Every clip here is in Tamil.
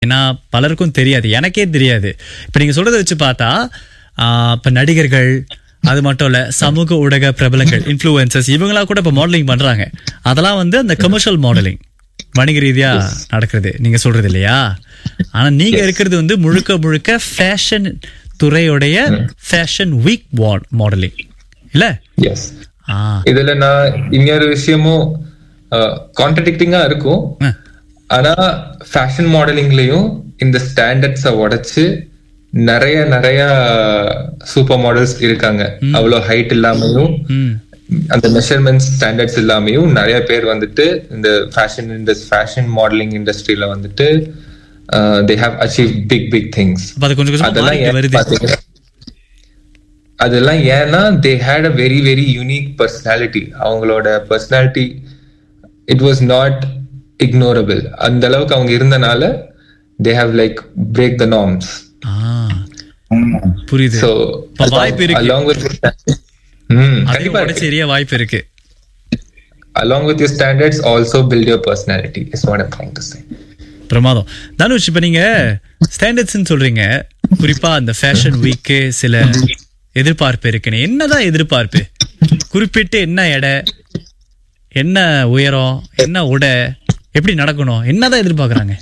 ஏன்னா பலருக்கும் தெரியாது எனக்கே தெரியாது இப்ப நீங்க சொல்றதை வச்சு பார்த்தா ஆஹ், இப்ப நடிகர்கள் அது மட்டும் இல்ல சமூக ஊடக பிரபலங்கள் இன்ஃப்ளூயன்சஸ் இவங்களா கூட இப்ப மாடலிங் பண்றாங்க அதெல்லாம் வந்து அந்த கமர்ஷியல் மாடலிங் வணிக ரீதியா நடக்கிறது நீங்க சொல்றது இல்லையா ஆனா நீங்க இருக்கிறது வந்து முழுக்க முழுக்க ஃபேஷன் துறையுடைய ஃபேஷன் வீக் மாடலிங் இல்ல எஸ் ஆ இதுல நான் இன்னொரு விஷயமும் கான்ட்ரடிக்டிங்கா இருக்கும் ஆ. ஆனா ஃபேஷன் மாடலிங்லயும் இந்த ஸ்டாண்டர்ட்ஸ உடைச்சு நிறைய நிறைய சூப்பர் மாடல்ஸ் இருக்காங்க அவ்வளவு ஹைட் இல்லாமையும் ம் அந்த மெஷர்மெண்ட் ஸ்டாண்டர்ட்ஸ் இல்லாமையும் நிறைய பேர் வந்துட்டு இந்த ஃபேஷன் இந்த ஃபேஷன் மாடலிங் இண்டஸ்ட்ரியில வந்துட்டு they have achieve big big things அப்ப அது கொஞ்சம் கொஞ்சம் அதெல்லாம் மாறிட்டு ஏன் வருது பாத்தீங்கன்னா அதெல்லாம் ஏன்னா they had a very very unique personality அவங்களோட personality it was not ignorable அந்த அளவுக்கு அவங்க இருந்தனால they have like break the norms ஆ புரியுது ஸோ இப்ப வாய்ப்பு இருக்கு. அலாங் வித் ம் அதையும் கண்டிப்பா உடைச்சு எரிய வாய்ப்பு இருக்கு along with your standards also build your personality is what i'm trying to say பிரமாதம் தனுஷ் இப்ப நீங்க ஸ்டாண்டர்ட்ஸ்னு சொல்றீங்க குறிப்பா அந்த ஃபேஷன் வீக்கு சில எதிர்பார்ப்பு இருக்குன்னு என்னதான் எதிர்பார்ப்பு குறிப்பிட்டு என்ன எடை என்ன உயரம் என்ன உடை எப்படி நடக்கணும் என்னதான் எதிர்பார்க்கறாங்க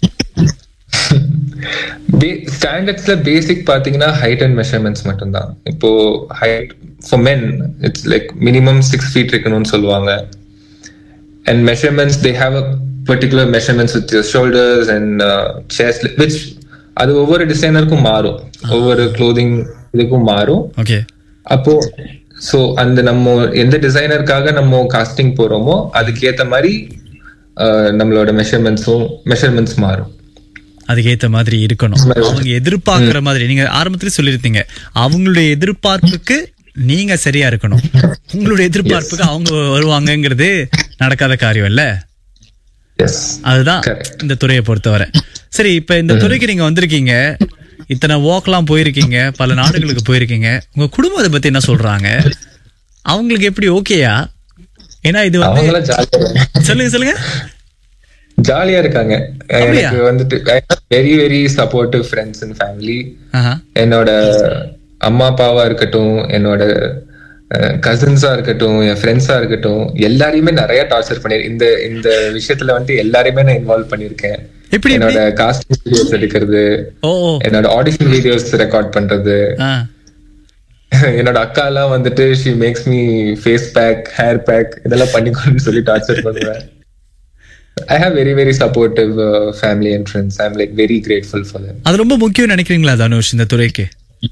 ஸ்டாண்டர்ட்ஸ்ல பேசிக் பாத்தீங்கன்னா ஹைட் அண்ட் மெஷர்மெண்ட்ஸ் மட்டும்தான் இப்போ height for men it's like minimum six feet இருக்கணும்னு சொல்லுவாங்க and measurements they have a particular measurements with shoulders and chest which அது ஒவ்வொரு டிசைனருக்கும் மாறும் ஒவ்வொரு க்ளோதிங் இதுக்கும் மாறும் ஓகே அப்போ சோ அந்த நம்ம எந்த டிசைனருக்காக நம்ம காஸ்டிங் போறோமோ அதுக்கு ஏத்த மாதிரி அஹ், நம்மளோட மெஷர்மெண்ட்ஸும் மெஷர்மெண்ட்ஸ் மாறும் அதுக்கேத்த மாதிரி இருக்கணும் அவங்க எதிர்பார்க்கிற மாதிரி நீங்க ஆரம்பத்துல சொல்லிருந்தீங்க அவங்களுடைய எதிர்பார்ப்புக்கு நீங்க சரியா இருக்கணும் உங்களுடைய எதிர்பார்ப்புக்கு அவங்க வருவாங்கங்கிறது நடக்காத காரியம் இல்ல எஸ் அதுதான் Correct. இந்த துறையை பொறுத்தவரை சரி இப்ப இந்த துறைக்கு நீங்க வந்திருக்கீங்க இத்தனை walkலாம் போயிருக்கீங்க பல நாடுகளுக்கு போயிருக்கீங்க உங்க குடும்பத்தை பத்தி என்ன சொல்றாங்க அவங்களுக்கு எப்படி ஓகேயா ஏன்னா இது வந்து அவங்களாம் ஜாலியா சொல்லுங்க சொல்லுங்க ஜாலியா இருக்காங்க அப்படியா? எனக்கு வந்துட்டு very very supportive friends and family ஆஹா. என்னோட அம்மா அப்பாவா இருக்கட்டும் என்னோட கசின்ஸா இருக்கட்டும் என் ஃப்ரெண்ட்ஸா இருக்கட்டும் எல்லாரையுமே நிறைய டார்ச்சர் பண்ணி இந்த இந்த விஷயத்துல வந்துட்டு எல்லாரையுமே நான் இன்வால்வ் பண்ணிருக்கேன் எப்படி என்னோட காஸ்டிங் வீடியோஸ் எடுக்கிறது ஓ ஓ. என்னோட ஆடிஷன் வீடியோஸ் ரெக்கார்ட் பண்றது ஆ. என்னோட அக்கா எல்லாம் வந்துட்டு she makes me face pack hair pack இதெல்லாம் பண்ணிக்கணும்னு சொல்லி டார்ச்சர் பண்ணுவேன் I have very very supportive family and friends I am like very grateful for them அது ரொம்ப முக்கியம் நினைக்கிறீங்களா தனுஷ் இந்த துறைக்கு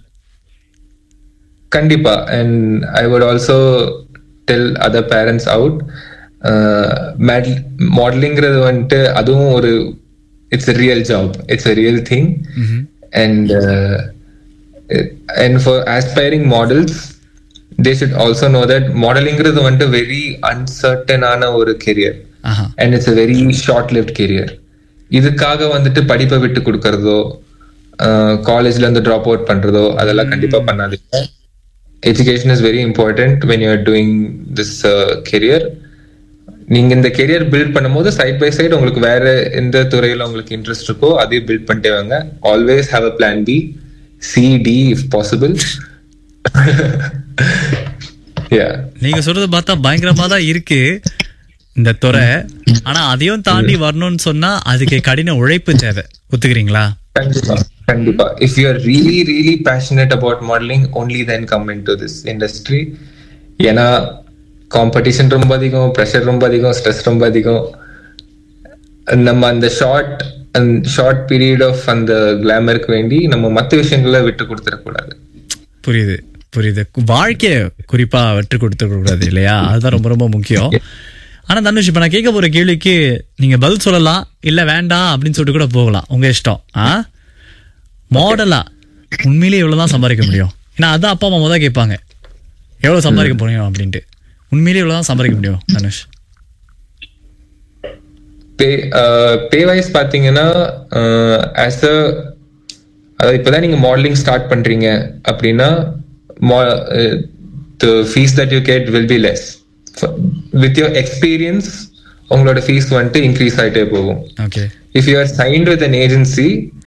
கண்டிப்பா and I would also tell other parents out மாடலிங்கிறது வந்துட்டு அதுவும் ஒரு it's real job it's real thing and and for aspiring models they should also know that மாடலிங்கிறது வந்துட்டு வெரி அன்சர்டனான ஒரு கெரியர் ஆஹா and it's a very short lived career இதுக்காக வந்துட்டு படிப்பை விட்டு கொடுக்கறதோ காலேஜ்ல இருந்து ட்ராப் அவுட் பண்றதோ அதெல்லாம் கண்டிப்பா பண்ணாதீங்க education is very important when you are doing this career நீங்க இந்த கெரியர் பில்ட் பண்ணும்போது சைட் பை சைடு உங்களுக்கு வேற எந்த துறையில உங்களுக்கு இன்ட்ரெஸ்ட் இருக்கோ அதையும் பில்ட் பண்ணிட்டே வாங்க always have a plan B C D if possible yeah நீங்க சொல்றத பார்த்தா பயங்கரமா தான் இருக்கு இந்த துறை ஆனா அதையும் தாண்டி வரணும்னு சொன்னா அதுக்கு கடின உழைப்பு தேவை ஒத்துக்கிறீங்களா கண்டிப்பா கண்டிப்பா if you are really really passionate about modelling only then come in to this industry ஏன்னா காம்படிஷன் ரொம்ப அதிகம் ப்ரெஷர் ரொம்ப அதிகம் ஸ்ட்ரெஸ் ரொம்ப அதிகம் நம்ம அந்த ஷார்ட் ஷார்ட் பீரியட் ஆஃப் அந்த கிளாமருக்கு வேண்டி நம்ம மற்ற விஷயங்களை விட்டு கொடுத்துடக்கூடாது புரியுது புரியுது வாழ்க்கைய குறிப்பா வெற்றி கொடுத்துக்க கூடாது இல்லையா அதுதான் ரொம்ப ரொம்ப முக்கியம் ஆனா தனுஷ் இப்ப நான் கேட்க போற கேள்விக்கு நீங்க பதில் சொல்லலாம் இல்ல வேண்டாம் அப்படின்னு சொல்லிட்டு கூட போகலாம் உங்க இஷ்டம் ஆ மாடலா உண்மையிலேயே இவ்வளவுதான் சம்பாதிக்க முடியும் ஏன்னா அதான் அப்பா அம்மா முதல் கேட்பாங்க எவ்வளவு சம்பாதிக்க முடியும் அப்படின்ட்டு உண்மையிலேயே இவ்வளவுதான் சம்பாதிக்க முடியும் தனுஷ் பே பே வைஸ் பாத்தீங்கன்னா ஆஸ் அ அதாவது இப்பதான் நீங்க மாடலிங் ஸ்டார்ட் பண்றீங்க அப்படின்னா the fees that you get will be less with your experience உங்களோட ஃபீஸ் வந்துட்டு இன்க்ரீஸ் ஆயிட்டே போகும் okay if you are signed with an agency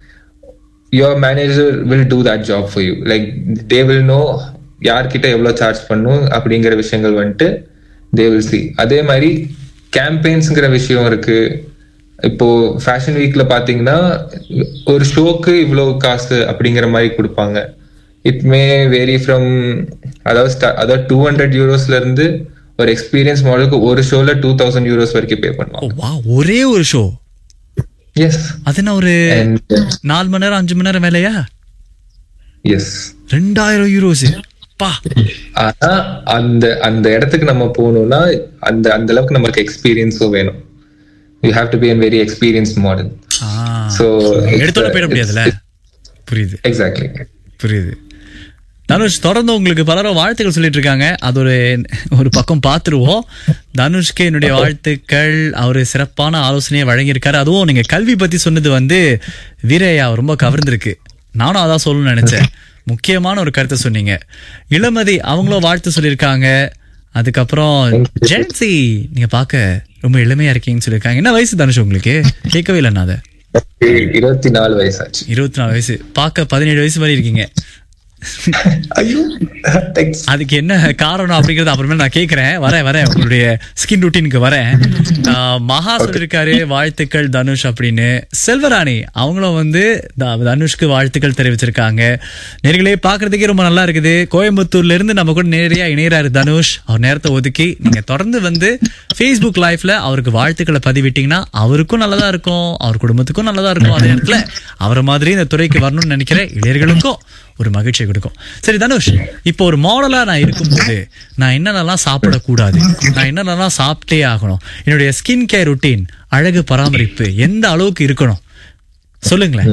your manager will do that job for you like they will know யார்கிட்ட எவ்வளவு சார்ஜ் பண்ணும் அப்படிங்கிற விஷயங்கள் வந்துட்டு தே வில் சி அதே மாதிரி கேம்பெயின்ஸ்ங்கிற விஷயம் இருக்கு இப்போ ஃபேஷன் வீக்ல பாத்தீங்கன்னா ஒரு ஷோக்கு இவ்வளவு காசு அப்படிங்கிற மாதிரி கொடுப்பாங்க இட் மே வேரி ஃப்ரம் அதாவது sta- அதாவது டூ ஹண்ட்ரட் யூரோஸ்ல இருந்து ஒரு எக்ஸ்பீரியன்ஸ் மாடலுக்கு ஒரு ஷோல டூ தௌசண்ட் யூரோஸ் வரைக்கும் பே ஓ பண்ணுவாங்க வா ஒரே ஒரு ஷோ எஸ் அது என்ன ஒரு அண்ட் நாலு மணி நேரம் அஞ்சு மணி நேரம் வேலையா எஸ் ரெண்டாயிரம் யூரோஸ் பா ஆனா அந்த அந்த இடத்துக்கு நம்ம போகணும்னா அந்த அந்த அளவுக்கு நமக்கு எக்ஸ்பீரியன்ஸும் வேணும் you have to be an very experience model ah, so எடுத்தோட போயிட முடியாதுல்ல புரியுது எக்ஸாக்ட்லி புரியுது தனுஷ் தொடர்ந்து உங்களுக்கு பலரும் வாழ்த்துக்கள் சொல்லிட்டு இருக்காங்க அது ஒரு ஒரு பக்கம் பார்த்துருவோம் தனுஷ்க்கு என்னுடைய வாழ்த்துக்கள் அவரு சிறப்பான ஆலோசனையை வழங்கியிருக்காரு அதுவும் நீங்க கல்வி பத்தி சொன்னது வந்து வீரையா ரொம்ப கவர்ந்திருக்கு நானும் அதான் சொல்லணும்னு நினைச்சேன் முக்கியமான ஒரு கருத்தை சொன்னீங்க இளமதி அவங்களும் வாழ்த்து சொல்லியிருக்காங்க அதுக்கப்புறம் ஜென்சி நீங்க பார்க்க ரொம்ப இளமையா இருக்கீங்கன்னு சொல்லியிருக்காங்க என்ன வயசு தனுஷ் உங்களுக்கு கேட்கவே இல்லை நான் அதை இருபத்தி நாலு வயசாச்சு இருபத்தி நாலு வயசு பார்க்க பதினேழு வயசு மாதிரி இருக்கீங்க ஐயோ தேங்க்ஸ் அதுக்கு என்ன காரணம் அப்படிங்கறது அப்புறமே நான் கேக்குறேன் வரேன் வரேன் உங்களுடைய ஸ்கின் ருட்டீனுக்கு வரேன் ஆஹ் மகா சொல்லிருக்காரு வாழ்த்துக்கள் தனுஷ் அப்படின்னு செல்வராணி அவங்களும் வந்து த- தனுஷ்க்கு வாழ்த்துக்கள் தெரிவிச்சிருக்காங்க நேர்களே பாக்குறதுக்கே ரொம்ப நல்லா இருக்குது கோயம்புத்தூர்ல இருந்து நம்ம கூட நேரடியா இணையறாரு தனுஷ் அவர் நேரத்தை ஒதுக்கி நீங்க தொடர்ந்து வந்து ஃபேஸ்புக் லைஃப்ல அவருக்கு வாழ்த்துக்களை பதிவிட்டீங்கன்னா அவருக்கும் நல்லதா இருக்கும் அவர் குடும்பத்துக்கும் நல்லதா இருக்கும் அதே நேரத்துல அவரை மாதிரி இந்த துறைக்கு வரணும்னு நினைக்கிற இளைஞர்களுக்கும் ஒரு மகிழ்ச்சியை கொடுக்கும் சரி தனுஷ் இப்போ ஒரு மாடலா நான் இருக்கும்போது நான் என்னென்னலாம் சாப்பிடக்கூடாது நான் என்னென்னலாம் சாப்பிட்டே ஆகணும் என்னுடைய ஸ்கின் கேர் ருட்டீன் அழகு பராமரிப்பு எந்த அளவுக்கு இருக்கணும் சொல்லுங்களேன்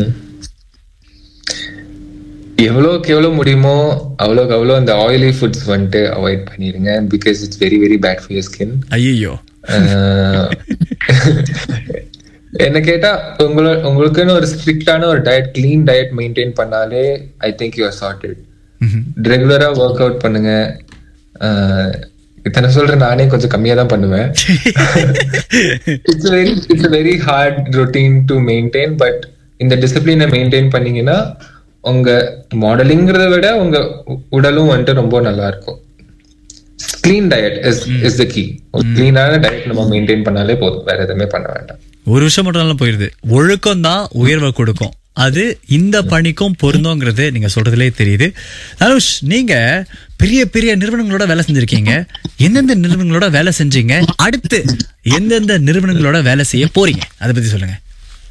எவ்வளோக்கு எவ்வளோ முடியுமோ அவ்வளோக்கு அவ்வளோ அந்த ஆயிலி ஃபுட்ஸ் வந்துட்டு அவாய்ட் பண்ணிடுங்க because it's very very bad for your skin ஐயோ என்ன கேட்டா உங்களோட உங்களுக்குன்னு ஒரு ஸ்ட்ரிக்டான ஒரு டயட் க்ளீன் டயட் மெயின்டைன் பண்ணாலே I think you are sorted ரெகுலரா ஒர்க் அவுட் பண்ணுங்க அஹ், இத்தனை சொல்றேன் நானே கொஞ்சம் கம்மியா தான் பண்ணுவேன் it's very it's very hard routine to maintain but இந்த டிசிப்ளினை மெயின்டைன் பண்ணீங்கன்னா உங்க மாடலிங்கிறத விட உங்க உ- உடலும் வந்துட்டு ரொம்ப நல்லா இருக்கும் clean diet is is the key க்ளீனான டயட் நம்ம மெயின்டைன் பண்ணாலே போதும் வேற எதுவுமே பண்ண வேண்டாம் ஒரு விஷயம் மட்டும் நல்லா போயிருது ஒழுக்கம் தான் உயர்வை கொடுக்கும் அது இந்த பணிக்கும் பொருந்தோங்கிறது நீங்க சொல்றதுலே தெரியுது தனுஷ் நீங்க பெரிய பெரிய நிறுவனங்களோட வேலை செஞ்சிருக்கீங்க எந்தெந்த நிறுவனங்களோட வேலை செஞ்சீங்க அடுத்து எந்தெந்த நிறுவனங்களோட வேலை செய்ய போறீங்க அதை பத்தி சொல்லுங்க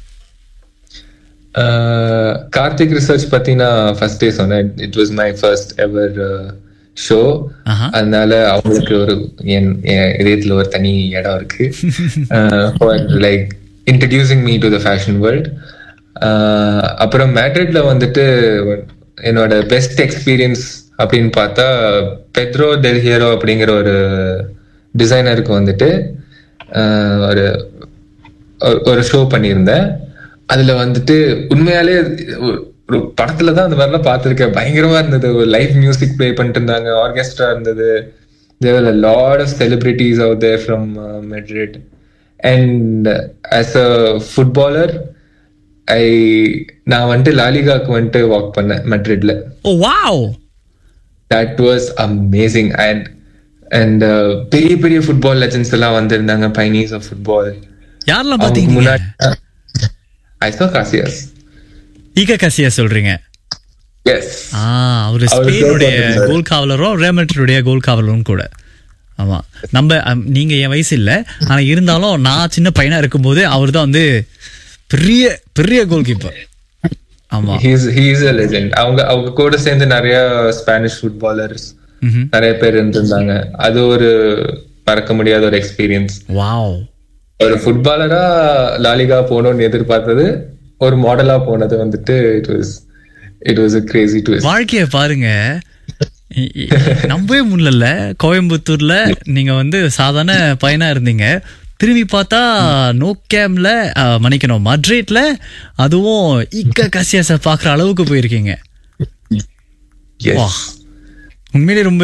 Uh, கார்த்திக் ரிசர்ச் பத்தி நான் ஃபர்ஸ்ட் டே சொன்னேன் it was my first ever show ஆஹா. அதனால அவங்களுக்கு ஒரு என் என் இதயத்துல ஒரு தனி இடம் இருக்கு like introducing me to the fashion world அப்புறம் மேட்ரிட்ல வந்துட்டு என்னோட பெஸ்ட் எக்ஸ்பீரியன்ஸ் அப்படின்னு பார்த்தா பெட்ரோ டெல் ஹியரோ அப்படிங்கிற ஒரு டிசைனருக்கு வந்துட்டு ஆஹ், ஒரு ஒரு- ஒரு ஷோ பண்ணியிருந்தேன் அதுல வந்துட்டு உண்மையாலே ஒரு- ஒரு படத்துல தான் அந்த மாதிரிலாம் பார்த்திருக்கேன் பயங்கரமா இருந்தது ஒரு லைவ் மியூசிக் ப்ளே பண்ணிட்டு இருந்தாங்க ஆர்கெஸ்ட்ரா இருந்தது தேர் a lot of celebrities out there from uh, Madrid and uh, as a footballer ஐ நான் வந்துட்டு லாலிகாக்கு வந்துட்டு வாக் பண்ணேன் மெட்ரிட்ல oh wow that was amazing and and பெரிய பெரிய ஃபுட்பால் லெஜன்ஸ் எல்லாம் வந்திருந்தாங்க பைனீஸ் ஆஃப் ஃபுட்பால் யாரெல்லாம் அவங்க பாத்தீங்க முன்னாடி ஐ சோ காசியஸ் ஈக கசியா சொல்றீங்க எஸ் ஆ அவரு அவரு ஸ்பெயினுடைய சிறப்பா இருந்தாரு. கோல் காவலரும் ரேமட்ருடைய கோல் காவலரும் கூட ஆமா நம்ம அம், நீங்க என் வயசு இல்ல ஆனா இருந்தாலும் நான் சின்ன பையனா இருக்கும்போது அவர் தான் வந்து பெரிய பெரிய கோல் கீப்பர் ஆமா ஹீஸ் ஹீஸ் அ லெஜெண்ட் அவங்க அவங்க கூட சேர்ந்து நிறைய ஸ்பானிஷ் ஃபுட்பாலர்ஸ் ம்ஹும். நிறைய பேர் இருந்திருந்தாங்க அது ஒரு மறக்க முடியாத ஒரு எக்ஸ்பீரியன்ஸ் வாவ் ஒரு ஃபுட்பாலரா லாலிகா போகணும்னு எதிர்பார்த்தது ஒரு மாடலா போனது வந்துட்டு it was it was a crazy twist வாழ்க்கைய பாருங்க இ- இ- நம்பவே முடியல கோயம்புத்தூர்ல நீங்க வந்து சாதாரண பையனா இருந்தீங்க திரும்பி பார்த்தா நோக்கேம்ல அஹ், மன்னிக்கணும் மட்ரிட்ல அதுவும் இக்க கசியாச பாக்குற அளவுக்கு போயிருக்கீங்க வா. உண்மையிலே ரொம்ப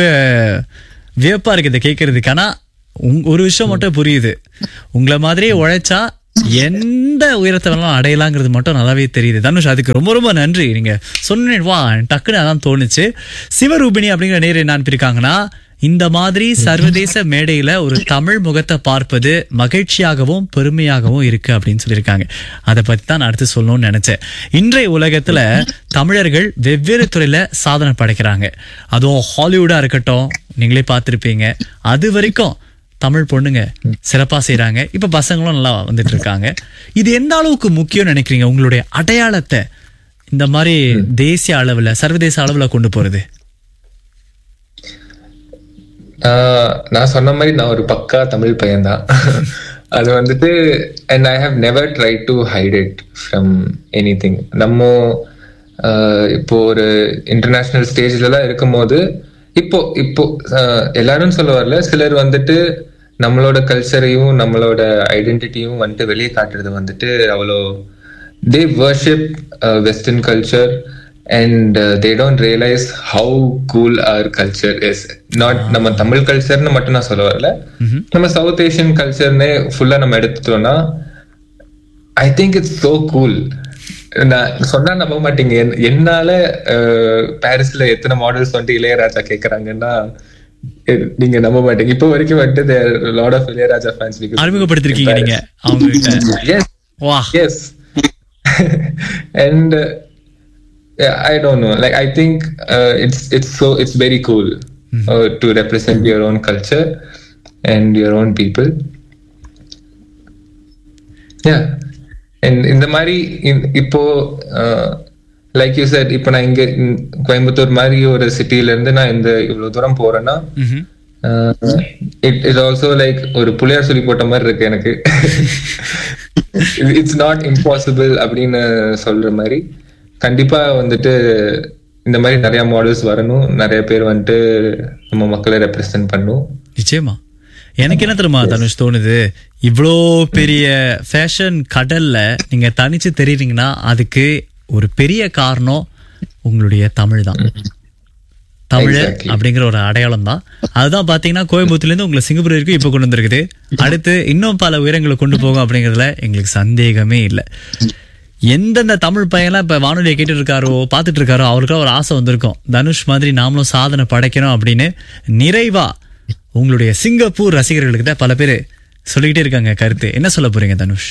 வியப்பா இருக்கு இதை கேட்கறதுக்கு ஆனா உங்- ஒரு விஷயம் மட்டும் புரியுது உங்களை மாதிரியே உழைச்சா எந்த உயரத்தை வேணாலும் அடையலாங்கிறது மட்டும் நல்லாவே தெரியுது தனுஷ் அதுக்கு ரொம்ப ரொம்ப நன்றி நீங்க சொன்னேன் வா டக்குன்னு அதான் தோணுச்சு சிவரூபிணி அப்படிங்கிற நேர் என்ன அனுப்பியிருக்காங்கன்னா இந்த மாதிரி சர்வதேச மேடையில ஒரு தமிழ் முகத்தை பார்ப்பது மகிழ்ச்சியாகவும் பெருமையாகவும் இருக்கு அப்படின்னு சொல்லியிருக்காங்க அதை பத்தி தான் நான் அடுத்து சொல்லணும்னு நினைச்சேன் இன்றைய உலகத்துல தமிழர்கள் வெவ்வேறு துறையில சாதனை படைக்கிறாங்க அதுவும் ஹாலிவுட்டா இருக்கட்டும் நீங்களே பார்த்திருப்பீங்க அது வரைக்கும் தமிழ் பொண்ணுங்க சிறப்பா செய்றாங்க இப்ப பசங்களும் நல்லா வந்துட்டு இருக்காங்க இது எந்த அளவுக்கு முக்கியம் நினைக்கிறீங்க உங்களுடைய அடையாளத்தை இந்த மாதிரி தேசிய அளவுல சர்வதேச அளவுல கொண்டு போறது ஆஹ் நான் சொன்ன மாதிரி நான் ஒரு பக்கா தமிழ் பையன்தான் அது வந்துட்டு and I have never try to hide it from anything நம்ம ஆஹ் இப்போ ஒரு இன்டர்நேஷனல் ஸ்டேஜ்லலாம் இருக்கும்போது இப்போ இப்போ ஆஹ் எல்லாரும் சொல்ல வரல சிலர் வந்துட்டு நம்மளோட கல்ச்சரையும் நம்மளோட ஐடென்டிட்டியும் வந்துட்டு வெளியே காட்டுறது வந்துட்டு அவ்வளோ they worship western culture and they don't realise how cool our culture is not நம்ம தமிழ் கல்ச்சர்னு மட்டும் நான் சொல்ல வரல நம்ம சவுத் ஏஷியன் கல்ச்சர்னே ஃபுல்லா நம்ம எடுத்துட்டோம்னா I think it's so cool நான் சொன்னா நம்ப மாட்டீங்க என்- என்னால அஹ், பாரிஸ்ல எத்தனை மாடல்ஸ் வந்துட்டு இளையராஜா கேக்குறாங்கன்னா எ- நீங்க நம்ப மாட்டீங்க இப்போ வரைக்கும் வந்துட்டு லாட் ஆஃப் இளையராஜா ஃபேன்ஸ் அறிமுகப்படுத்திருக்கீங்க நீங்க அவங்க கிட்ட எஸ் வா yes and uh, yeah, i don't know like i think uh, it's it's so it's very cool uh, to represent your own culture and your own people yeah and இந்த மாதிரி இந்த- இப்போ லைக் யூ said இப்போ நான் இங்க இந்த கோயம்புத்தூர் மாதிரி ஒரு சிட்டில இருந்து நான் இந்த இவ்வளவு தூரம் போறேன்னா ம்ஹும். இட் இட் ஆல்சோ லைக் ஒரு புளியார் சொல்லி போட்ட மாதிரி இருக்கு எனக்கு இட்ஸ் நாட் இம்பாசிபிள் அப்படின்னு சொல்ற மாதிரி கண்டிப்பா வந்துட்டு இந்த மாதிரி நிறைய மாடல்ஸ் வரணும் நிறைய பேர் வந்துட்டு நம்ம மக்களை ரெப்ரசென்ட் பண்ணும் நிச்சயமா எனக்கு என்ன தெரியுமா தனுஷ் தோணுது இவ்வளோ பெரிய ஃபேஷன் கடல்ல நீங்க தனிச்சு தெரியுறீங்கன்னா அதுக்கு ஒரு பெரிய காரணம் உங்களுடைய தமிழ் தான் தமிழர் Exactly. அப்படிங்கிற ஒரு அடையாளம் தான் அதுதான் பாத்தீங்கன்னா கோயம்புத்தூர்ல இருந்து உங்களை சிங்கப்பூர் வரைக்கும் இப்ப கொண்டு வந்திருக்குது அடுத்து இன்னும் பல உயரங்களை கொண்டு போகும் அப்படிங்கறதுல எங்களுக்கு சந்தேகமே இல்லை எந்தெந்த தமிழ் பையன்லாம் இப்ப வானொலியை கேட்டு இருக்காரோ பார்த்துட்டு இருக்காரோ அவருக்குலாம் ஒரு ஆசை வந்திருக்கும் தனுஷ் மாதிரி நாமளும் சாதனை படைக்கணும் அப்படின்னு நிறைவா உங்களுடைய சிங்கப்பூர் ரசிகர்களுக்கு தான் பல பேர் சொல்லிக்கிட்டே இருக்காங்க கருத்து என்ன சொல்ல போறீங்க தனுஷ்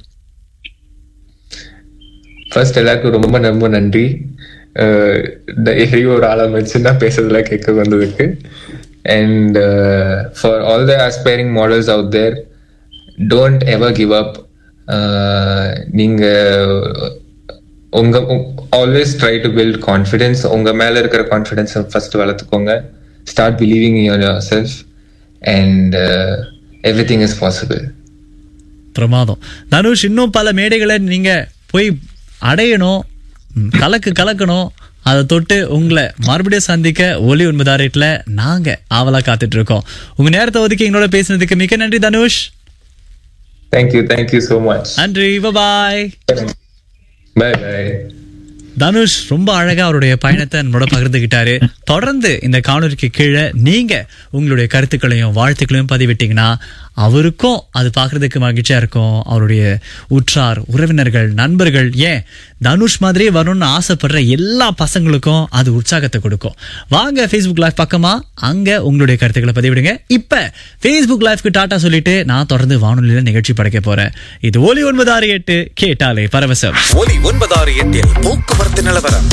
ஃபர்ஸ்ட் எல்லாருக்கும் ரொம்ப ரொம்ப நன்றி அஹ் இந்த எரி ஒரு ஆளை வச்சுன்னா பேசுறதுல கேட்க வந்ததுக்கு and for all the aspiring models out there don't ever give up நீங்க உங்க always try to build confidence உங்க மேல இருக்கிற கான்ஃபிடென்ஸ் ஃபர்ஸ்ட் வளர்த்துக்கோங்க start believing in yourself and everything is possible பிரமாதம் தனுஷ் இன்னும் பல மேடைகளை நீங்க போய் அடையணும் ம், கலக்கு கலக்கணும் அதை தொட்டு உங்களை மறுபடியும் சந்திக்க ஒலி ஒன்பதாயிரத்துல நாங்க ஆவலா காத்துட்டு இருக்கோம் உங்க நேரத்தை ஒதுக்கி எங்களோட பேசினதுக்கு மிக்க நன்றி Dhanush thank you thank you so much நன்றி பாய் பை பை தனுஷ் ரொம்ப அழகா அவருடைய பயணத்தை நம்மளோட பகிர்ந்துகிட்டாரு தொடர்ந்து இந்த காணொலிக்கு கீழே நீங்க உங்களுடைய கருத்துக்களையும் வாழ்த்துக்களையும் பதிவிட்டீங்கன்னா அவருக்கும் அது பார்க்கிறதுக்கு மகிழ்ச்சியா இருக்கும் அவருடைய உற்றார் உறவினர்கள் நண்பர்கள் ஏன் தனுஷ் மாதிரியே வரணும்னு ஆசைப்படுற எல்லா பசங்களுக்கும் அது உற்சாகத்தை கொடுக்கும் வாங்க ஃபேஸ்புக் லைவ் பக்கமா அங்க உங்களுடைய கருத்துக்களை பதிவிடுங்க இப்ப ஃபேஸ்புக் லைவ்க்கு டாட்டா சொல்லிட்டு நான் தொடர்ந்து வானொலியில நிகழ்ச்சி படைக்க போறேன் இது ஒலி ஒன்பது ஆறு எட்டு கேட்டாலே பரவசம் ஒலி ஒன்பதாறு எட்டில் போக்குவரத்து நிலவரம்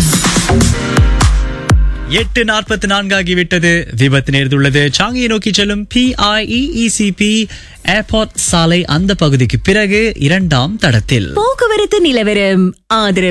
எட்டு நாற்பத்தி நான்காகிவிட்டது விபத்து நேர்ந்துள்ளது சாங்கியை நோக்கி செல்லும் பிஐஇஇசிபி ஏர்போர்ட் சாலை அந்த பகுதிக்கு பிறகு இரண்டாம் தடத்தில் போக்குவரத்து நிலவரம் ஆதரவு